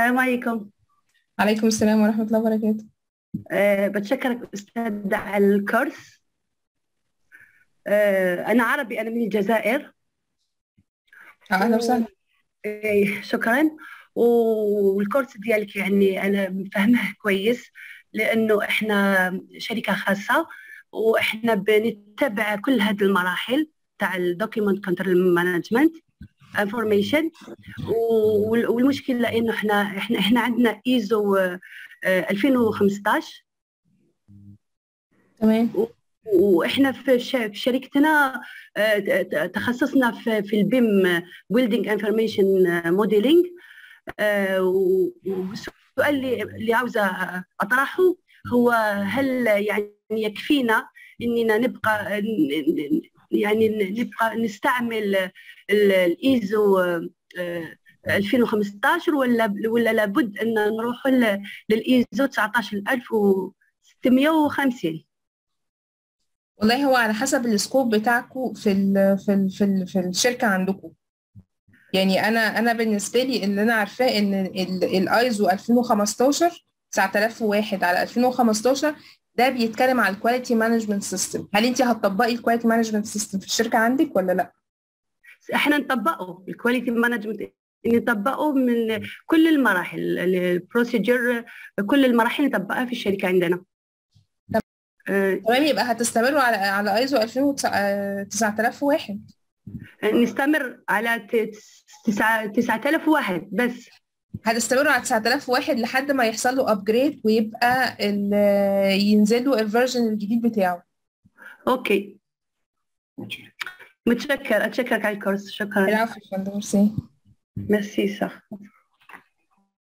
السلام عليكم عليكم السلام ورحمة الله وبركاته أه بتشكرك أستاذ على الكورس أه أنا عربي أنا من الجزائر أهلا وسهلا إيه، شكرا والكورس ديالك يعني أنا فاهمه كويس لأنه إحنا شركة خاصة وإحنا بنتبع كل هذه المراحل تاع الدوكيمنت كنترول مانجمنت انفورميشن والمشكله انه احنا احنا احنا عندنا ايزو 2015 تمام واحنا في في شركتنا آه، تخصصنا في في البيم بيلدينج انفورميشن موديلينج والسؤال اللي اللي عاوزه اطرحه هو هل يعني يكفينا اننا نبقى يعني نبقى نستعمل الايزو 2015 ولا ولا لابد ان نروح للايزو 19650 والله هو على حسب السكوب بتاعكم في ال في ال في, ال في الشركة عندكم يعني انا انا بالنسبه لي اللي انا عارفاه ان الايزو 2015 9001 على 2015 ده بيتكلم على الكواليتي مانجمنت سيستم هل انت هتطبقي الكواليتي مانجمنت سيستم في الشركه عندك ولا لا احنا نطبقه الكواليتي مانجمنت نطبقه من كل المراحل البروسيجر كل المراحل نطبقها في الشركه عندنا تمام يبقى هتستمروا على على ايزو 9001 نستمر على 9001 بس هتستمروا على 9001 لحد ما يحصل له ابجريد ويبقى ينزل له الفيرجن الجديد بتاعه اوكي متشكر اتشكرك على الكورس شكرا العفو يا فندم ميرسي ميرسي صح